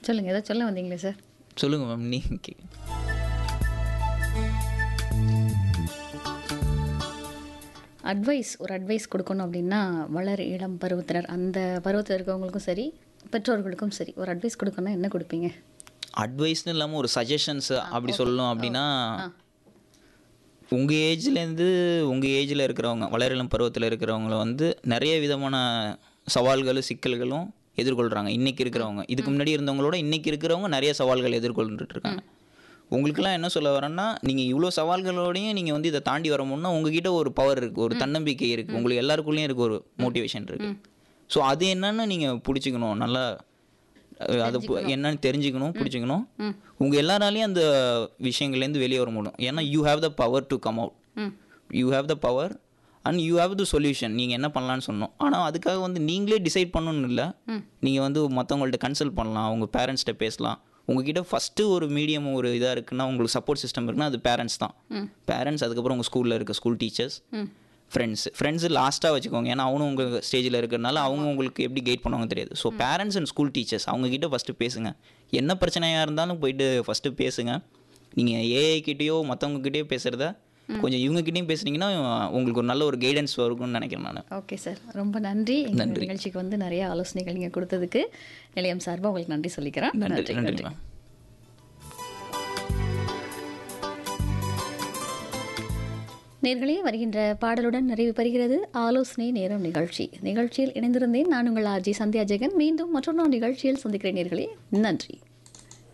சொல்லுங்கள் ஏதோ சொல்ல வந்தீங்களே சார் சொல்லுங்கள் மேம் நீங்கள் அட்வைஸ் ஒரு அட்வைஸ் கொடுக்கணும் அப்படின்னா வளர் இளம் பருவத்தினர் அந்த பருவத்தில் இருக்கவங்களுக்கும் சரி பெற்றோர்களுக்கும் சரி ஒரு அட்வைஸ் கொடுக்கணும்னா என்ன கொடுப்பீங்க அட்வைஸ்னு இல்லாமல் ஒரு சஜஷன்ஸ் அப்படி சொல்லணும் அப்படின்னா உங்கள் ஏஜ்லேருந்து உங்கள் ஏஜில் இருக்கிறவங்க வளரிளம் பருவத்தில் இருக்கிறவங்கள வந்து நிறைய விதமான சவால்களும் சிக்கல்களும் எதிர்கொள்கிறாங்க இன்றைக்கி இருக்கிறவங்க இதுக்கு முன்னாடி இருந்தவங்களோட இன்றைக்கி இருக்கிறவங்க நிறைய சவால்கள் எதிர்கொண்டுட்டு இருக்காங்க உங்களுக்கெல்லாம் என்ன சொல்ல வரேன்னா நீங்கள் இவ்வளோ சவால்களோடையும் நீங்கள் வந்து இதை தாண்டி வரமுன்னா உங்ககிட்ட ஒரு பவர் இருக்குது ஒரு தன்னம்பிக்கை இருக்குது உங்களுக்கு எல்லாருக்குள்ளேயும் இருக்க ஒரு மோட்டிவேஷன் இருக்குது ஸோ அது என்னன்னு நீங்கள் பிடிச்சிக்கணும் நல்லா அஹ், அது பு- என்னன்னு தெரிஞ்சுக்கணும் பிடிச்சிக்கணும் உங்கள் எல்லாராலையும் அந்த விஷயங்கள்லேருந்து வெளியே வர முடியும் ஏன்னா you have the power to come out you have the power and you have the solution நீங்கள் என்ன பண்ணலான்னு சொன்னோம் ஆனால் அதுக்காக வந்து நீங்களே டிசைட் பண்ணணும்னு இல்லை நீங்கள் வந்து மற்றவங்கள்ட்ட கன்சல்ட் பண்ணலாம் உங்கள் பேரண்ட்ஸ்கிட்ட பேசலாம் உங்ககிட்ட ஃபஸ்ட்டு ஒரு மீடியம் ஒரு இதாக இருக்குன்னா உங்களுக்கு சப்போர்ட் சிஸ்டம் இருக்குன்னா அது பேரண்ட்ஸ் தான் பேரண்ட்ஸ் அதுக்கப்புறம் உங்கள் ஸ்கூலில் இருக்க ஸ்கூல் டீச்சர்ஸ் ஃப்ரெண்ட்ஸ் ஃப்ரெண்ட்ஸு லாஸ்ட்டாக வச்சுக்கோங்க ஏன்னா அவங்க உங்கள் ஸ்டேஜில் இருக்கிறனால அவங்க உங்களுக்கு எப்படி கைட் பண்ணுவாங்க தெரியாது so parents and school teachers அவங்கக்கிட்ட ஃபஸ்ட்டு பேசுங்க என்ன பிரச்சனையாக இருந்தாலும் போயிட்டு ஃபஸ்ட்டு பேசுங்க நீங்கள் ஏஐ கிட்டேயோ மற்றவங்ககிட்டயோ பேசுகிறத கொஞ்சம் இவங்ககிட்டயும் பேசுனீங்கன்னா உங்களுக்கு ஒரு நல்ல ஒரு கைடன்ஸ் வரும்னு நினைக்கிறேன் நான் ஓகே சார் ரொம்ப நன்றி எங்கள் நிகழ்ச்சிக்கு வந்து நிறைய ஆலோசனைகள் நீங்கள் கொடுத்ததுக்கு நிலையம் சார்பாக உங்களுக்கு நன்றி சொல்லிக்கிறேன் நன்றி நன்றி மேம் நேர்களே வருகின்ற பாடலுடன் நிறைவு பெறுகிறது ஆலோசனை நேரம் நிகழ்ச்சி நிகழ்ச்சியில் இணைந்திருந்தேன் நான் உங்கள் ஆர்ஜி சந்தியா ஜெகன் மீண்டும் மற்றொரு நிகழ்ச்சியில் சந்திக்கிறேன் நேர்களே நன்றி